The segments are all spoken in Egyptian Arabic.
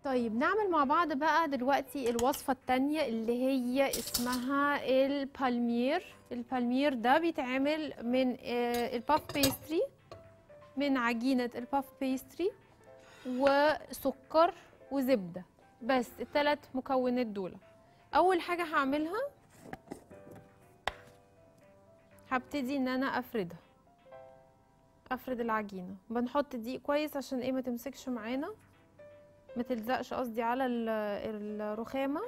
طيب نعمل مع بعض بقى دلوقتي الوصفة التانية اللي هي اسمها البالمير البالمير ده بيتعمل من آه، الباف بيستري من عجينة الباف بيستري وسكر وزبدة بس الثلاث مكونات دول أول حاجة هعملها هبتدي ان انا افردها افرد العجينة بنحط دقيق كويس عشان ايه ما تمسكش معانا ما تلزقش قصدي على ال- الرخامة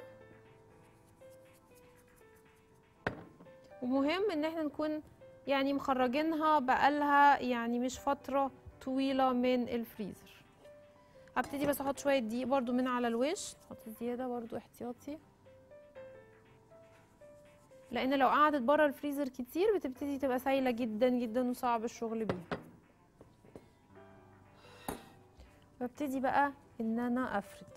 ومهم ان احنا نكون يعني مخرجينها بقالها يعني مش فترة طويلة من الفريزر هبتدي بس احط شوية دقيق برضو من على الوش احط زيادة برضو احتياطي لان لو قعدت بره الفريزر كتير بتبتدي تبقى سايلة جدا جدا وصعب الشغل بيها ببتدي بقى ان انا افرد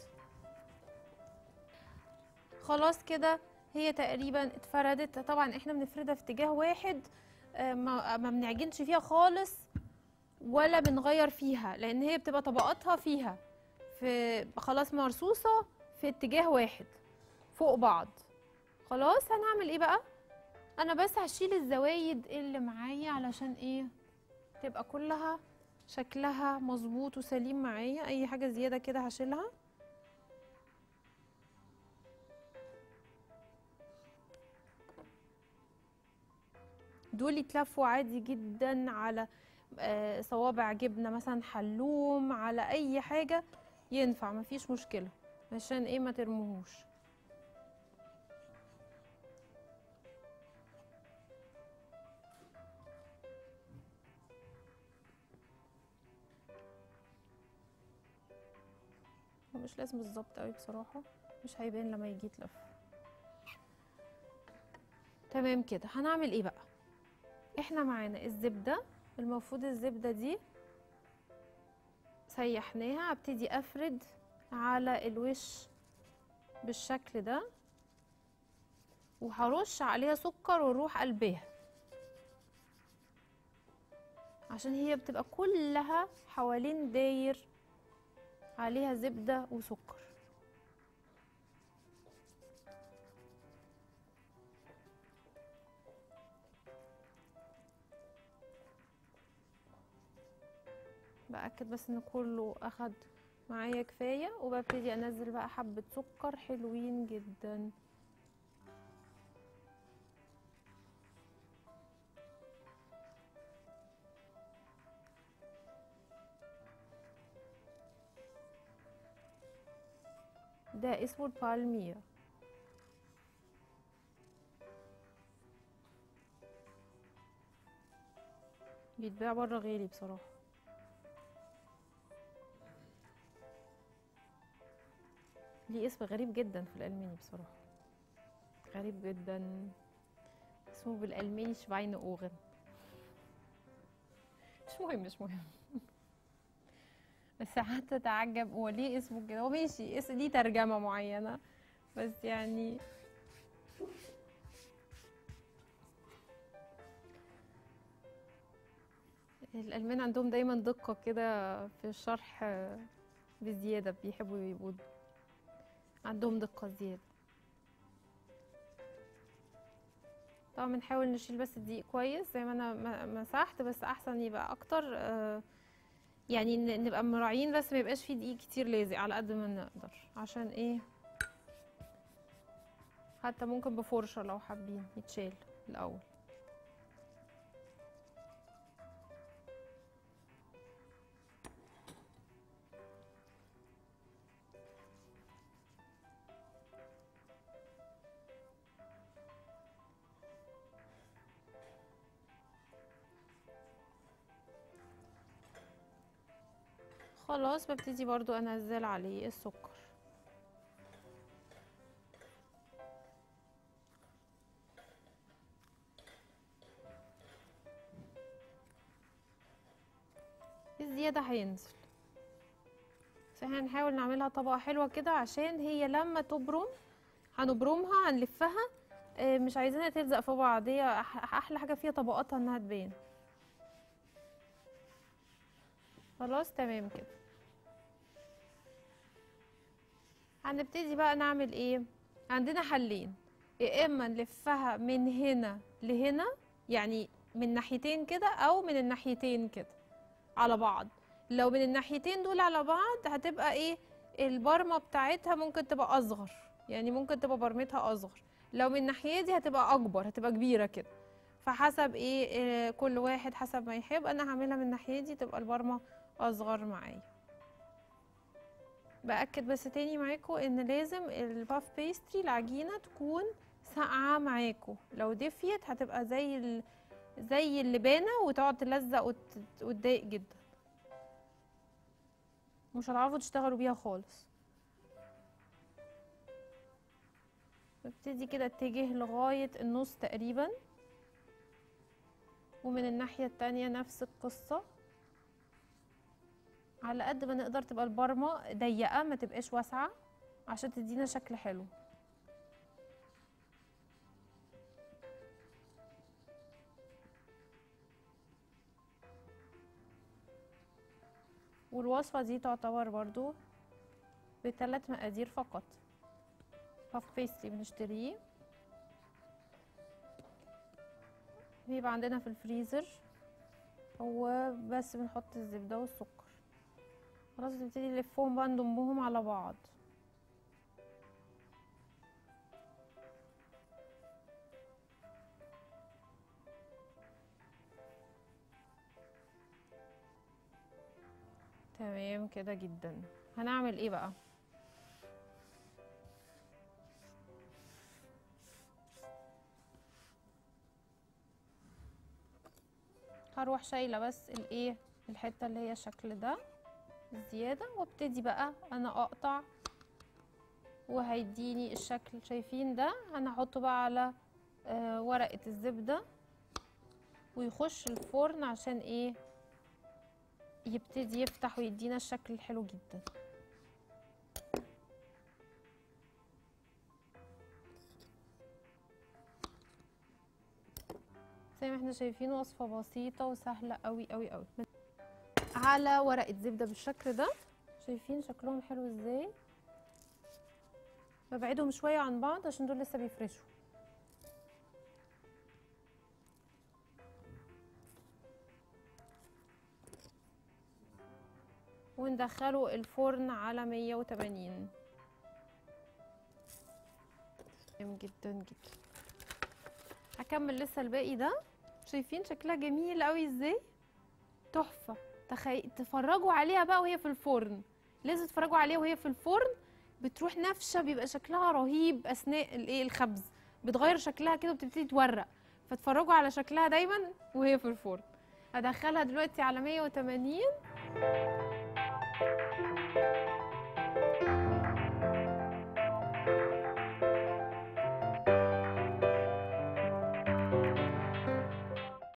خلاص كده هي تقريبا اتفردت طبعا احنا بنفردها في اتجاه واحد آه، ما ما بنعجنش فيها خالص ولا بنغير فيها لان هي بتبقى طبقاتها فيها في خلاص مرصوصه في اتجاه واحد فوق بعض خلاص هنعمل ايه بقى انا بس هشيل الزوايد اللي معايا علشان ايه تبقى كلها شكلها مظبوط وسليم معايا اي حاجه زياده كده هشيلها دول يتلفوا عادي جدا على آه، صوابع جبنه مثلا حلوم على اي حاجه ينفع مفيش مشكله عشان ايه ما ترموهوش هو مش لازم بالظبط قوي بصراحة مش هيبان لما يجي يتلف تمام كده هنعمل ايه بقى احنا معانا الزبدة المفروض الزبدة دي سيحناها هبتدي افرد على الوش بالشكل ده وهرش عليها سكر واروح قلبها عشان هي بتبقى كلها حوالين داير عليها زبدة وسكر بأكد بس ان كله اخد معايا كفاية وببتدي انزل بقى حبة سكر حلوين جدا ده اسمه البالمير بيتباع بره غالي بصراحة ليه اسم غريب جدا في الألماني بصراحة غريب جدا اسمه بالألماني شفاين أوغن مش مهم مش مهم بس قعدت اتعجب هو ليه اسمه كده هو ماشي اس ليه ترجمه معينه بس يعني الالمان عندهم دايما دقه كده في الشرح بزياده بيحبوا يبقوا عندهم دقه زياده طبعا بنحاول نشيل بس الدقيق كويس زي ما انا م- مسحت بس احسن يبقى اكتر آه يعني ن- نبقى مراعيين بس ما يبقاش فيه دقيق كتير لازق على قد ما نقدر عشان ايه حتى ممكن بفرشة لو حابين يتشال الأول خلاص ببتدي برضو انزل عليه السكر الزيادة هينزل بس احنا هنحاول نعملها طبقة حلوة كده عشان هي لما تبرم هنبرمها هنلفها آه، مش عايزينها تلزق في بعض هي أح- احلى حاجة فيها طبقاتها انها تبان خلاص تمام كده هنبتدي بقى نعمل ايه عندنا حلين يا اما نلفها من هنا لهنا يعني من ناحيتين كده او من الناحيتين كده على بعض لو من الناحيتين دول على بعض هتبقى ايه البرمه بتاعتها ممكن تبقى اصغر يعني ممكن تبقى برمتها اصغر لو من الناحيه دي هتبقى اكبر هتبقى كبيره كده فحسب ايه, إيه كل واحد حسب ما يحب انا هعملها من الناحيه دي تبقى البرمه اصغر معايا باكد بس تاني معاكم ان لازم الباف بيستري العجينه تكون ساقعه معاكم لو دفيت هتبقى زي ال... زي اللبانه وتقعد تلزق وت... وتضايق جدا مش هتعرفوا تشتغلوا بيها خالص ببتدي كده اتجه لغايه النص تقريبا ومن الناحيه التانية نفس القصه على قد ما نقدر تبقى البرمه ضيقه ما تبقاش واسعه عشان تدينا شكل حلو والوصفه دي تعتبر برضو بثلاث مقادير فقط باف بيستري بنشتريه بيبقى عندنا في الفريزر هو بس بنحط الزبده والسكر خلاص نبتدي نلفهم بقى نضمهم على بعض تمام كده جدا هنعمل ايه بقى هروح شايله بس الايه الحته اللي هي الشكل ده الزياده وابتدي بقى انا اقطع وهيديني الشكل شايفين ده انا هحطه بقى على آه ورقه الزبده ويخش الفرن عشان ايه يبتدي يفتح ويدينا الشكل الحلو جدا زي ما احنا شايفين وصفة بسيطة وسهلة قوي قوي قوي على ورقة زبدة بالشكل ده شايفين شكلهم حلو ازاي ببعدهم شوية عن بعض عشان دول لسه بيفرشوا وندخله الفرن على 180 جميل جدا جدا هكمل لسه الباقي ده شايفين شكلها جميل قوي ازاي تحفه تخي... تفرجوا عليها بقى وهي في الفرن لازم تتفرجوا عليها وهي في الفرن بتروح نافشه بيبقى شكلها رهيب اثناء الايه الخبز بتغير شكلها كده وبتبتدي تورق فاتفرجوا على شكلها دايما وهي في الفرن هدخلها دلوقتي على 180